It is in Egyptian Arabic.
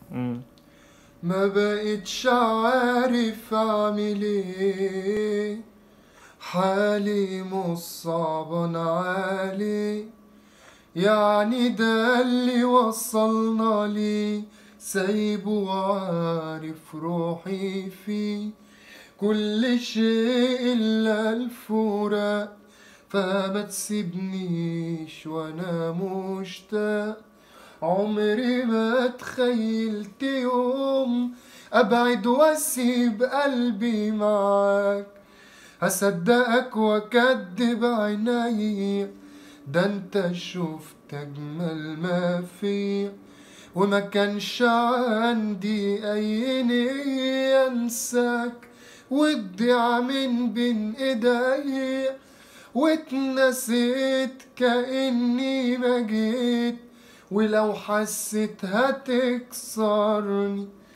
مم. ما بقتش عارف اعمل ايه حالي مش صعبان عالي يعني ده اللي وصلنا ليه سايبه وعارف روحي فيه كل شيء الا الفراق فما تسيبنيش وانا مشتاق عمري ما تخيلت يوم ابعد واسيب قلبي معاك هصدقك واكدب عيني ده انت شفت اجمل ما فيا وما كانش عندي اي نية انساك وتضيع من بين ايديا واتنسيت كأني ما جيت ولو حسيت هتكسرني